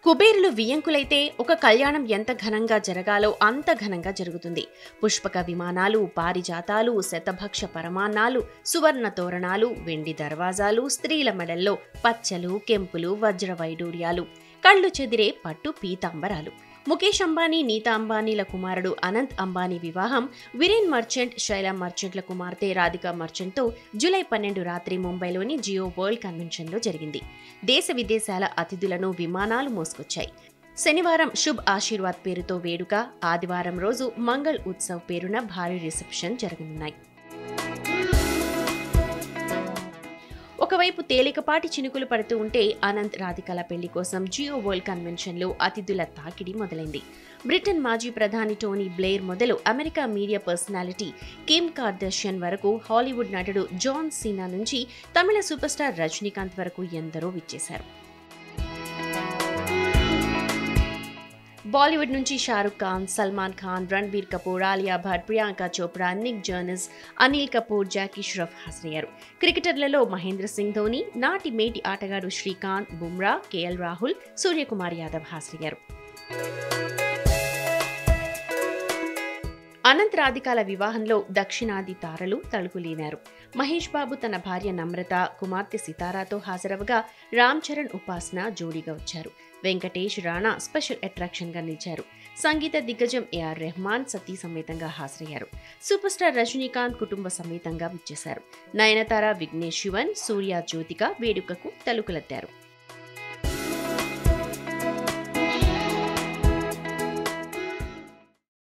కుబేరులు వియంకులైతే ఒక కళ్యాణం ఎంత ఘనంగా జరగాలో అంత ఘనంగా జరుగుతుంది పుష్పక విమానాలు పారిజాతాలు శతభక్ష పరమాన్నాలు సువర్ణ తోరణాలు వెండి దర్వాజాలు స్త్రీల మెడల్లో పచ్చలు కెంపులు వజ్ర వైడూర్యాలు కళ్ళు చెదిరే పట్టు పీతాంబరాలు ముఖేష్ అంబానీ నీతా అంబానీల కుమారుడు అనంత్ అంబానీ వివాహం విరేన్ మర్చెంట్ శైలా మర్చెంట్ల కుమార్తె రాధికా మర్చెంట్తో జూలై పన్నెండు రాత్రి ముంబైలోని జియో వరల్డ్ కన్వెన్షన్లో జరిగింది దేశ విదేశాల అతిథులను విమానాలు మోసుకొచ్చాయి శనివారం శుభ్ ఆశీర్వాద్ పేరుతో వేడుక ఆదివారం రోజు మంగళ్ ఉత్సవ్ పేరున భారీ రిసెప్షన్ జరగనున్నాయి ఒకవైపు తేలికపాటి చినుకులు పడుతూ ఉంటే అనంత్ రాధికల పెళ్లి కోసం జియో వరల్డ్ కన్వెన్షన్లో అతిథుల తాకిడి మొదలైంది బ్రిటన్ మాజీ ప్రధాని టోనీ బ్లేర్ మొదలు America media personality Kim Kardashian వరకు హాలీవుడ్ నటుడు జాన్ సీనా నుంచి తమిళ సూపర్ స్టార్ రజనీకాంత్ వరకు ఎందరో విచ్చేశారు బాలీవుడ్ నుంచి షారుఖ్ ఖాన్ సల్మాన్ ఖాన్ రణ్బీర్ కపూర్ ఆలియా భట్ ప్రియాంక చోప్రా నిక్ జర్నస్ అనిల్ కపూర్ జాకీ ష్రఫ్ హాజరయ్యారు క్రికెటర్లలో మహేంద్ర సింగ్ ధోని నాటి మేటి ఆటగాడు శ్రీకాంత్ బుమ్రా కేఎల్ రాహుల్ సూర్యకుమార్ యాదవ్ హాజరయ్యారు అనంత్ రాధికాల వివాహంలో దక్షిణాది తారలు తలుపులీనారు మహేష్ బాబు తన భార్య నమ్రత కుమార్తె సితారాతో హాజరవగా రామ్ చరణ్ ఉపాసన జోడీగా వచ్చారు వెంకటేష్ రాణా స్పెషల్ అట్రాక్షన్గా నిలిచారు సంగీత దిగ్గజం ఏఆర్ రెహమాన్ సతీ సమేతంగా హాజరయ్యారు సూపర్ స్టార్ రజనీకాంత్ కుటుంబ సమేతంగా విచ్చేశారు నయనతార విఘ్నేష్ శివన్ సూర్య జ్యోతిక వేడుకకు తలుకులెత్తారు